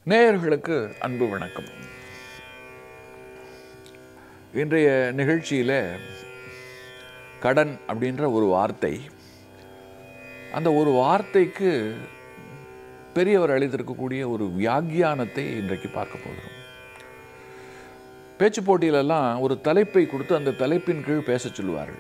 நேயர்களுக்கு அன்பு வணக்கம் இன்றைய நிகழ்ச்சியில் கடன் அப்படின்ற ஒரு வார்த்தை அந்த ஒரு வார்த்தைக்கு பெரியவர் அளித்திருக்கக்கூடிய ஒரு வியாக்கியானத்தை இன்றைக்கு பார்க்க போகிறோம் பேச்சு போட்டியிலெல்லாம் ஒரு தலைப்பை கொடுத்து அந்த தலைப்பின் கீழ் பேசச் சொல்லுவார்கள்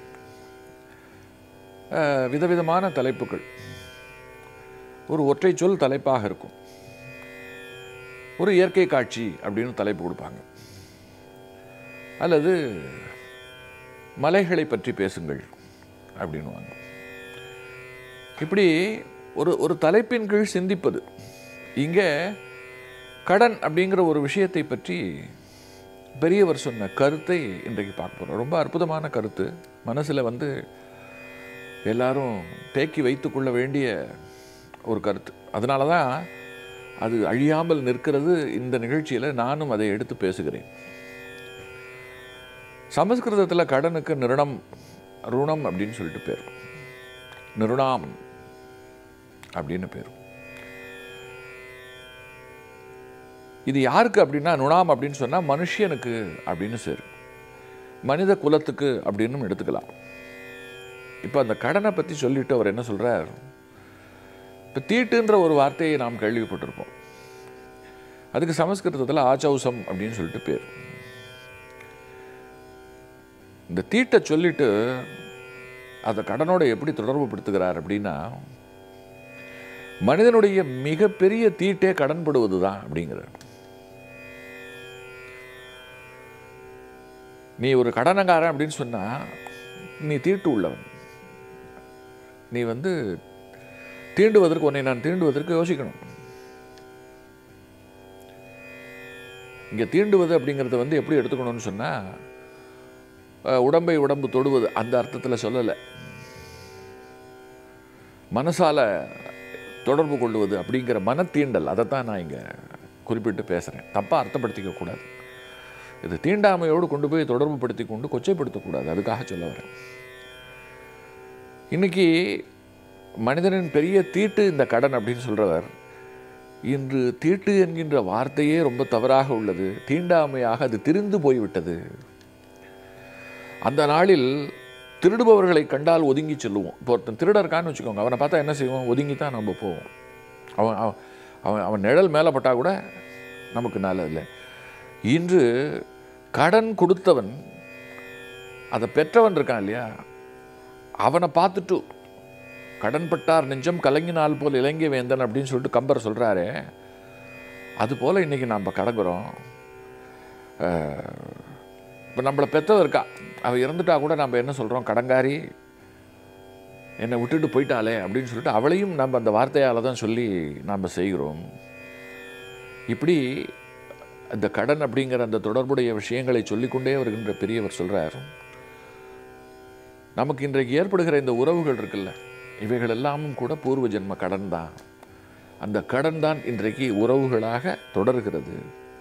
அஹ், விதவிதமான தலைப்புகள் ஒரு ஒற்றை சொல் தலைப்பாக இருக்கும் ஒரு இயற்கை காட்சி அப்படின்னு தலைப்பு கொடுப்பாங்க அல்லது மலைகளை பற்றி பேசுங்கள் அப்படின்னுவாங்க இப்படி ஒரு ஒரு தலைப்பின் கீழ் சிந்திப்பது இங்கே கடன் அப்படிங்கிற ஒரு விஷயத்தை பற்றி பெரியவர் சொன்ன கருத்தை இன்றைக்கு பார்க்க போகிறோம் ரொம்ப அற்புதமான கருத்து மனசில் வந்து எல்லாரும் தேக்கி வைத்துக்கொள்ள வேண்டிய ஒரு கருத்து அதனால தான் அது அழியாமல் நிற்கிறது இந்த நிகழ்ச்சியில் நானும் அதை எடுத்து பேசுகிறேன் சமஸ்கிருதத்தில் கடனுக்கு நிருணம் ருணம் அப்படின்னு சொல்லிட்டு பேர் நிருணாம் அப்படின்னு பேர் இது யாருக்கு அப்படின்னா நுணாம் அப்படின்னு சொன்னால் மனுஷனுக்கு அப்படின்னு சேரும் மனித குலத்துக்கு அப்படின்னு எடுத்துக்கலாம் இப்போ அந்த கடனை பற்றி சொல்லிட்டு அவர் என்ன சொல்றார் இப்போ தீட்டுன்ற ஒரு வார்த்தையை நாம் கேள்விப்பட்டிருப்போம் அதுக்கு சமஸ்கிருதத்தில் ஆச்சௌசம் அப்படின்னு சொல்லிட்டு பேர் இந்த தீட்டை சொல்லிட்டு அதை கடனோட எப்படி தொடர்பு படுத்துகிறார் அப்படின்னா மனிதனுடைய மிகப்பெரிய தீட்டே கடன்படுவது தான் அப்படிங்கிறார் நீ ஒரு கடனங்காரன் அப்படின்னு சொன்னா நீ தீட்டு உள்ளவன் நீ வந்து தீண்டுவதற்கு உன்னை நான் தீண்டுவதற்கு யோசிக்கணும் இங்கே தீண்டுவது அப்படிங்கிறத வந்து எப்படி எடுத்துக்கணும்னு சொன்னால் உடம்பை உடம்பு தொடுவது அந்த அர்த்தத்தில் சொல்லலை மனசால தொடர்பு கொள்வது அப்படிங்கிற மனத்தீண்டல் அதை தான் நான் இங்கே குறிப்பிட்டு பேசுகிறேன் தப்பாக அர்த்தப்படுத்திக்க கூடாது இது தீண்டாமையோடு கொண்டு போய் தொடர்பு படுத்தி கொண்டு கொச்சைப்படுத்தக்கூடாது அதுக்காக சொல்ல வரேன் இன்னைக்கு மனிதனின் பெரிய தீட்டு இந்த கடன் அப்படின்னு சொல்றவர் இன்று தீட்டு என்கின்ற வார்த்தையே ரொம்ப தவறாக உள்ளது தீண்டாமையாக அது திரிந்து போய்விட்டது அந்த நாளில் திருடுபவர்களை கண்டால் ஒதுங்கி செல்லுவோம் இப்போ ஒருத்தன் திருடர்கான்னு வச்சுக்கோங்க அவனை பார்த்தா என்ன செய்வோம் ஒதுங்கி தான் நம்ம போவோம் அவன் அவன் அவன் அவன் நிழல் மேலே பட்டா கூட நமக்கு நல்லதில்லை இன்று கடன் கொடுத்தவன் அதை பெற்றவன் இருக்கான் இல்லையா அவனை பார்த்துட்டு கடன்பட்டார் நெஞ்சம் கலங்கினால் போல் இலங்கை வேந்தன் அப்படின்னு சொல்லிட்டு கம்பர் சொல்கிறாரே அது போல் இன்றைக்கி நாம் கடங்குறோம் இப்போ நம்மளை பெற்றவ இருக்கா அவள் இறந்துட்டா கூட நம்ம என்ன சொல்கிறோம் கடங்காரி என்னை விட்டுட்டு போயிட்டாளே அப்படின்னு சொல்லிட்டு அவளையும் நம்ம அந்த வார்த்தையால் தான் சொல்லி நாம் செய்கிறோம் இப்படி அந்த கடன் அப்படிங்கிற அந்த தொடர்புடைய விஷயங்களை சொல்லிக்கொண்டே வருகின்ற பெரியவர் சொல்கிறார் நமக்கு இன்றைக்கு ஏற்படுகிற இந்த உறவுகள் இருக்குல்ல இவைகள் எல்லாமும் கூட பூர்வ ஜென்ம கடன் தான் அந்த கடன் தான் இன்றைக்கு உறவுகளாக தொடர்கிறது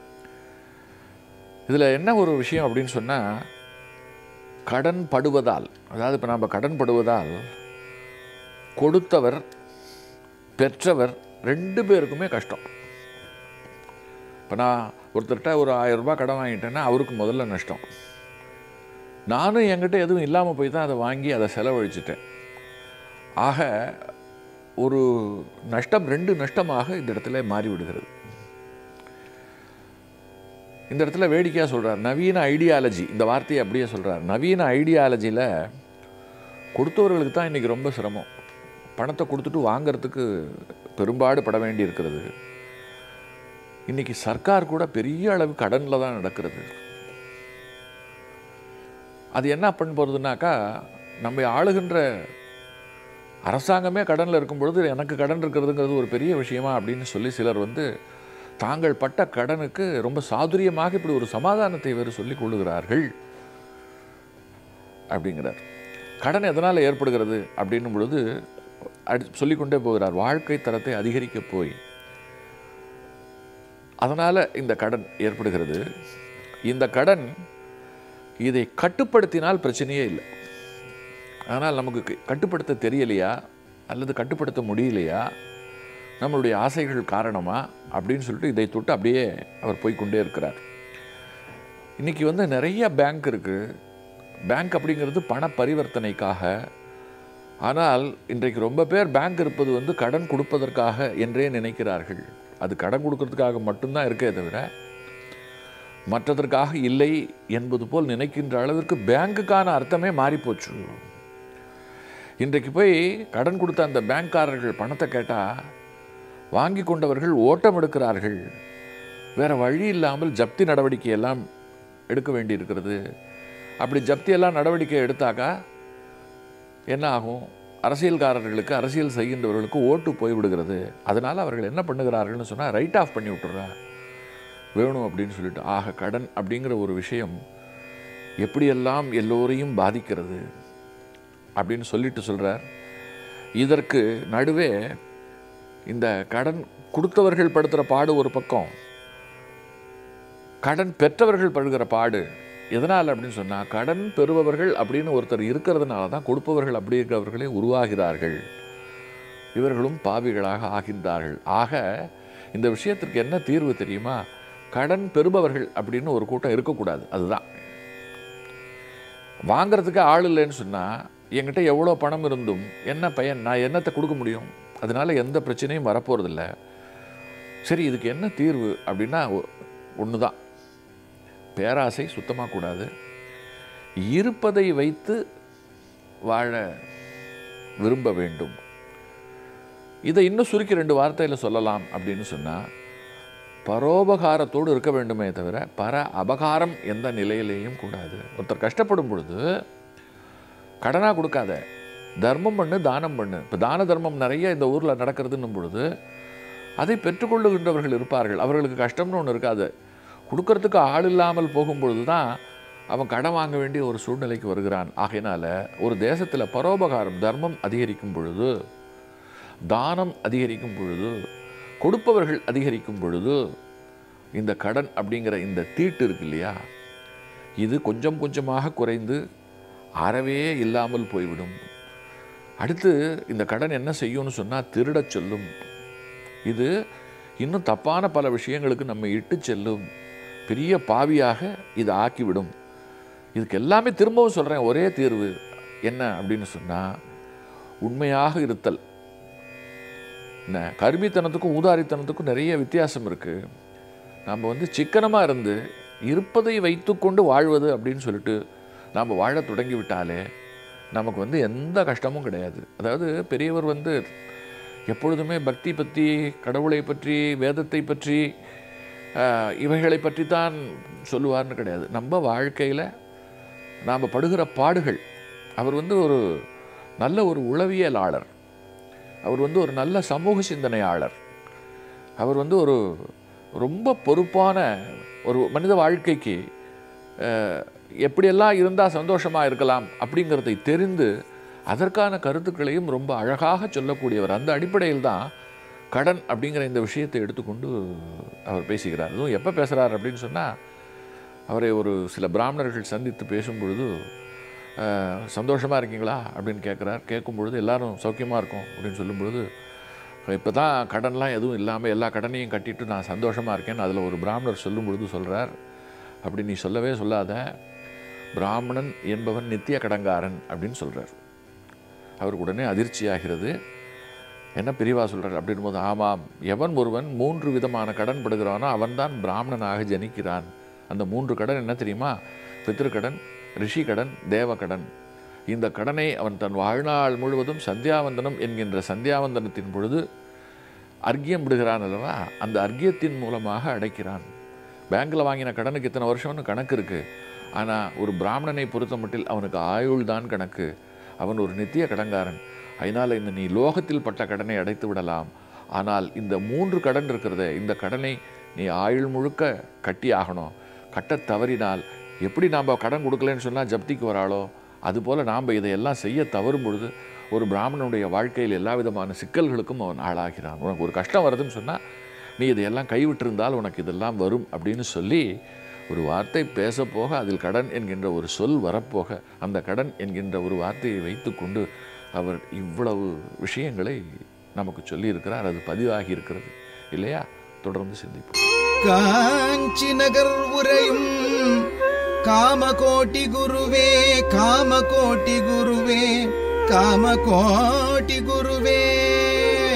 இதில் என்ன ஒரு விஷயம் அப்படின்னு சொன்னால் கடன் படுவதால் அதாவது இப்போ நம்ம கடன் படுவதால் கொடுத்தவர் பெற்றவர் ரெண்டு பேருக்குமே கஷ்டம் இப்போ நான் ஒருத்தர்கிட்ட ஒரு ஆயிரம் ரூபாய் கடன் வாங்கிட்டேன்னா அவருக்கு முதல்ல நஷ்டம் நானும் என்கிட்ட எதுவும் இல்லாமல் போய் தான் அதை வாங்கி அதை செலவழிச்சிட்டேன் ஆக ஒரு நஷ்டம் ரெண்டு நஷ்டமாக இந்த இடத்துல மாறிவிடுகிறது இந்த இடத்துல வேடிக்கையாக சொல்கிறார் நவீன ஐடியாலஜி இந்த வார்த்தையை அப்படியே சொல்கிறார் நவீன ஐடியாலஜியில் கொடுத்தவர்களுக்கு தான் இன்றைக்கி ரொம்ப சிரமம் பணத்தை கொடுத்துட்டு வாங்கிறதுக்கு பெரும்பாடு பட வேண்டி இருக்கிறது இன்றைக்கி சர்க்கார் கூட பெரிய அளவு கடனில் தான் நடக்கிறது அது என்ன பண்ண போகிறதுனாக்கா நம்ம ஆளுகின்ற அரசாங்கமே கடனில் இருக்கும் பொழுது எனக்கு கடன் இருக்கிறதுங்கிறது ஒரு பெரிய விஷயமா அப்படின்னு சொல்லி சிலர் வந்து தாங்கள் பட்ட கடனுக்கு ரொம்ப சாதுரியமாக இப்படி ஒரு சமாதானத்தை வேறு சொல்லிக் கொள்ளுகிறார்கள் அப்படிங்கிறார் கடன் எதனால் ஏற்படுகிறது அப்படின்னும் பொழுது அடி சொல்லிக்கொண்டே போகிறார் வாழ்க்கை தரத்தை அதிகரிக்க போய் அதனால் இந்த கடன் ஏற்படுகிறது இந்த கடன் இதை கட்டுப்படுத்தினால் பிரச்சனையே இல்லை ஆனால் நமக்கு க- கட்டுப்படுத்த தெரியலையா அல்லது கட்டுப்படுத்த முடியலையா நம்மளுடைய ஆசைகள் காரணமா அப்படின்னு சொல்லிட்டு இதை தொட்டு அப்படியே அவர் போய்க்கொண்டே இருக்கிறார் இன்றைக்கி வந்து நிறைய பேங்க் இருக்குது பேங்க் அப்படிங்கிறது பண பரிவர்த்தனைக்காக ஆனால் இன்றைக்கு ரொம்ப பேர் பேங்க் இருப்பது வந்து கடன் கொடுப்பதற்காக என்றே நினைக்கிறார்கள் அது கடன் கொடுக்கறதுக்காக மட்டும்தான் இருக்கே தவிர மற்றதற்காக இல்லை என்பது போல் நினைக்கின்ற அளவிற்கு பேங்க்குக்கான அர்த்தமே மாறிப்போச்சு இன்றைக்கு போய் கடன் கொடுத்த அந்த பேங்க்காரர்கள் பணத்தை கேட்டால் வாங்கி கொண்டவர்கள் ஓட்டம் எடுக்கிறார்கள் வேற வழி இல்லாமல் ஜப்தி நடவடிக்கை எல்லாம் எடுக்க வேண்டியிருக்கிறது அப்படி ஜப்தி எல்லாம் நடவடிக்கை எடுத்தாக்கா என்ன ஆகும் அரசியல்காரர்களுக்கு அரசியல் செய்கின்றவர்களுக்கு ஓட்டு போய்விடுகிறது அதனால் அவர்கள் என்ன பண்ணுகிறார்கள்னு சொன்னால் ரைட் ஆஃப் பண்ணி விட்டுறா வேணும் அப்படின்னு சொல்லிட்டு ஆக கடன் அப்படிங்கிற ஒரு விஷயம் எப்படியெல்லாம் எல்லோரையும் பாதிக்கிறது அப்படின்னு சொல்லிட்டு சொல்கிறார் இதற்கு நடுவே இந்த கடன் கொடுத்தவர்கள் படுத்துகிற பாடு ஒரு பக்கம் கடன் பெற்றவர்கள் படுகிற பாடு எதனால் அப்படின்னு சொன்னால் கடன் பெறுபவர்கள் அப்படின்னு ஒருத்தர் இருக்கிறதுனால தான் கொடுப்பவர்கள் அப்படிங்கிறவர்களே உருவாகிறார்கள் இவர்களும் பாவிகளாக ஆகின்றார்கள் ஆக இந்த விஷயத்திற்கு என்ன தீர்வு தெரியுமா கடன் பெறுபவர்கள் அப்படின்னு ஒரு கூட்டம் இருக்கக்கூடாது அதுதான் வாங்கிறதுக்கு ஆள் இல்லைன்னு சொன்னால் என்கிட்ட எவ்வளோ பணம் இருந்தும் என்ன பயன் நான் என்னத்தை கொடுக்க முடியும் அதனால எந்த பிரச்சனையும் வரப்போகிறதில்ல சரி இதுக்கு என்ன தீர்வு அப்படின்னா ஒன்று தான் பேராசை சுத்தமாக கூடாது இருப்பதை வைத்து வாழ விரும்ப வேண்டும் இதை இன்னும் சுருக்கி ரெண்டு வார்த்தையில் சொல்லலாம் அப்படின்னு சொன்னால் பரோபகாரத்தோடு இருக்க வேண்டுமே தவிர பர அபகாரம் எந்த நிலையிலேயும் கூடாது ஒருத்தர் கஷ்டப்படும் பொழுது கடனாக கொடுக்காத தர்மம் பண்ணு தானம் பண்ணு இப்போ தான தர்மம் நிறைய இந்த ஊரில் நடக்கிறதுன்னும் பொழுது அதை பெற்றுக்கொள்ளுகின்றவர்கள் இருப்பார்கள் அவர்களுக்கு கஷ்டம்னு ஒன்று இருக்காது கொடுக்கறதுக்கு ஆள் இல்லாமல் போகும்பொழுது தான் அவன் கடன் வாங்க வேண்டிய ஒரு சூழ்நிலைக்கு வருகிறான் ஆகையினால ஒரு தேசத்தில் பரோபகாரம் தர்மம் அதிகரிக்கும் பொழுது தானம் அதிகரிக்கும் பொழுது கொடுப்பவர்கள் அதிகரிக்கும் பொழுது இந்த கடன் அப்படிங்கிற இந்த தீட்டு இருக்கு இல்லையா இது கொஞ்சம் கொஞ்சமாக குறைந்து அறவே இல்லாமல் போய்விடும் அடுத்து இந்த கடன் என்ன செய்யும்னு சொன்னால் திருடச் சொல்லும் இது இன்னும் தப்பான பல விஷயங்களுக்கு நம்ம இட்டு செல்லும் பெரிய பாவியாக இது ஆக்கிவிடும் இதுக்கு எல்லாமே திரும்பவும் சொல்கிறேன் ஒரே தீர்வு என்ன அப்படின்னு சொன்னால் உண்மையாக இருத்தல் என்ன கருமித்தனத்துக்கும் ஊதாரித்தனத்துக்கும் நிறைய வித்தியாசம் இருக்குது நம்ம வந்து சிக்கனமாக இருந்து இருப்பதை வைத்துக்கொண்டு வாழ்வது அப்படின்னு சொல்லிட்டு நாம் வாழ தொடங்கி விட்டாலே நமக்கு வந்து எந்த கஷ்டமும் கிடையாது அதாவது பெரியவர் வந்து எப்பொழுதுமே பக்தி பற்றி கடவுளை பற்றி வேதத்தை பற்றி ஆஹ், இவைகளை பற்றி தான் சொல்லுவார்னு கிடையாது நம்ம வாழ்க்கையில் நாம் படுகிற பாடுகள் அவர் வந்து ஒரு நல்ல ஒரு உளவியலாளர் அவர் வந்து ஒரு நல்ல சமூக சிந்தனையாளர் அவர் வந்து ஒரு ரொம்ப பொறுப்பான ஒரு மனித வாழ்க்கைக்கு அஹ், எப்படியெல்லாம் இருந்தால் சந்தோஷமாக இருக்கலாம் அப்படிங்கிறதை தெரிந்து அதற்கான கருத்துக்களையும் ரொம்ப அழகாக சொல்லக்கூடியவர் அந்த அடிப்படையில் தான் கடன் அப்படிங்கிற இந்த விஷயத்தை எடுத்துக்கொண்டு அவர் பேசுகிறார் அதுவும் எப்போ பேசுகிறார் அப்படின்னு சொன்னால் அவரை ஒரு சில பிராமணர்கள் சந்தித்து பேசும் பொழுது சந்தோஷமாக இருக்கீங்களா அப்படின்னு கேட்குறார் கேட்கும் பொழுது எல்லாரும் சௌக்கியமாக இருக்கும் அப்படின்னு சொல்லும் பொழுது இப்போ தான் கடன்லாம் எதுவும் இல்லாமல் எல்லா கடனையும் கட்டிட்டு நான் சந்தோஷமாக இருக்கேன்னு அதில் ஒரு பிராமணர் சொல்லும் பொழுது சொல்கிறார் அப்படி நீ சொல்லவே சொல்லாத பிராமணன் என்பவன் நித்திய கடங்காரன் அப்படின்னு சொல்கிறார் அவருக்கு உடனே அதிர்ச்சியாகிறது என்ன பிரிவா சொல்கிறார் அப்படின் போது ஆமாம் எவன் ஒருவன் மூன்று விதமான கடன் படுகிறானோ அவன்தான் பிராமணனாக ஜனிக்கிறான் அந்த மூன்று கடன் என்ன தெரியுமா பித்திருக்கடன் ரிஷி கடன் தேவ கடன் இந்த கடனை அவன் தன் வாழ்நாள் முழுவதும் சந்தியாவந்தனம் என்கின்ற சந்தியாவந்தனத்தின் பொழுது அர்க்கியம் விடுகிறான் அல்லவா அந்த அர்க்கியத்தின் மூலமாக அடைக்கிறான் பேங்க்கில் வாங்கின கடனுக்கு இத்தனை வருஷம்னு கணக்கு இருக்குது ஆனால் ஒரு பிராமணனை பொறுத்த மட்டில் அவனுக்கு ஆயுள் தான் கணக்கு அவன் ஒரு நித்திய கடங்காரன் அதனால் இந்த நீ லோகத்தில் பட்ட கடனை அடைத்து விடலாம் ஆனால் இந்த மூன்று கடன் இருக்கிறதே இந்த கடனை நீ ஆயுள் முழுக்க கட்டி ஆகணும் கட்டத் தவறினால் எப்படி நாம் கடன் கொடுக்கலன்னு சொன்னால் ஜப்திக்கு வராளோ அதுபோல் நாம் இதையெல்லாம் செய்ய தவறும் பொழுது ஒரு பிராமணனுடைய வாழ்க்கையில் எல்லா விதமான சிக்கல்களுக்கும் அவன் ஆளாகிறான் உனக்கு ஒரு கஷ்டம் வருதுன்னு சொன்னால் நீ இதையெல்லாம் கைவிட்டிருந்தால் உனக்கு இதெல்லாம் வரும் அப்படின்னு சொல்லி ஒரு வார்த்தை பேச போக அதில் கடன் என்கின்ற ஒரு சொல் வரப்போக அந்த கடன் என்கின்ற ஒரு வார்த்தையை வைத்துக்கொண்டு அவர் இவ்வளவு விஷயங்களை நமக்கு சொல்லியிருக்கிறார் அது பதிவாகி இருக்கிறது இல்லையா தொடர்ந்து சிந்திப்போம் காஞ்சி நகர் உரையும் காமகோட்டி குருவே காமகோட்டி குருவே காமகோட்டி குருவே